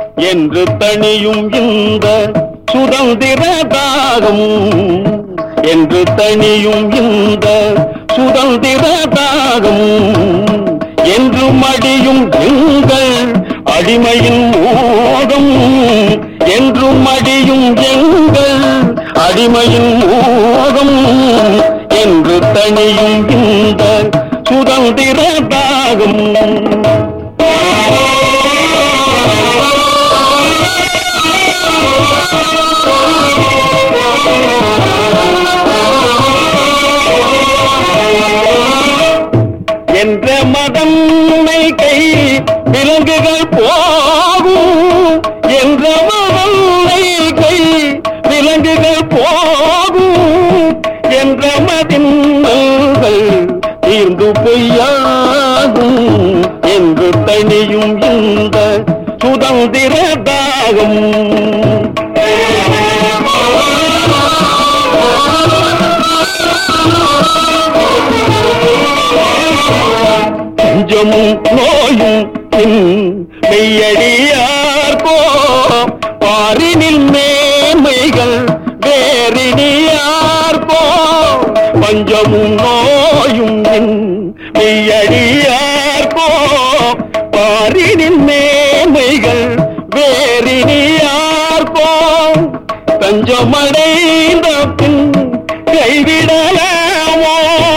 என்று தணியும் இந்த சுதந்திர தாகம் என்று தணியும் இந்த சுதந்திர தாகம் என்று மடியும் எங்கள் அடிமையின் மோகம் என்று மடியும் எங்கள் அடிமையின் மோகம் என்று தணியும் இந்த சுதந்திர தாகம் என்ற மதம்மை கை விலங்குகள் போகும் என்ற மதம்மை கை விலங்குகள் போகும் என்ற மதின்கள் தீர்ந்து பொய்யாகும் என்று தனியும் இந்த சுதந்திர தாகம் பஞ்சமும் நோயும் பின் மெய்யடியார்கோ பாரினில் மேன்மைகள் வேறினியார்கோ பஞ்சமும் நோயும் பின் மெய்யடியார்கோ பாரினில் மேன்மைகள் வேறினியார்கோ தஞ்சமடைந்த பின் கைவிடலாமோ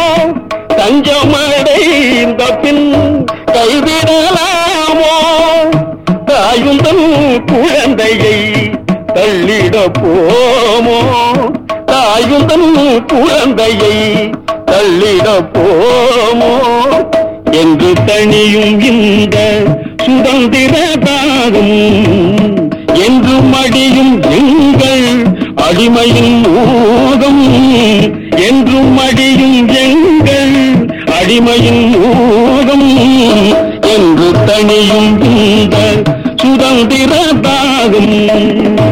தஞ்சமடைந்த பின் கைவிடலாமோ தாயுந்தன் குழந்தையை தள்ளிட போமோ தாயுந்தன் குழந்தையை தள்ளிட போமோ என்று தனியும் இந்த சுதந்திர தாகம் என்று மடியும் எங்கள் அடிமையின் மோகம் என்று மடியும் எங்கள் அடிமையின் மோகம் என்று தனியும் இந்த சுதந்திர தாகம்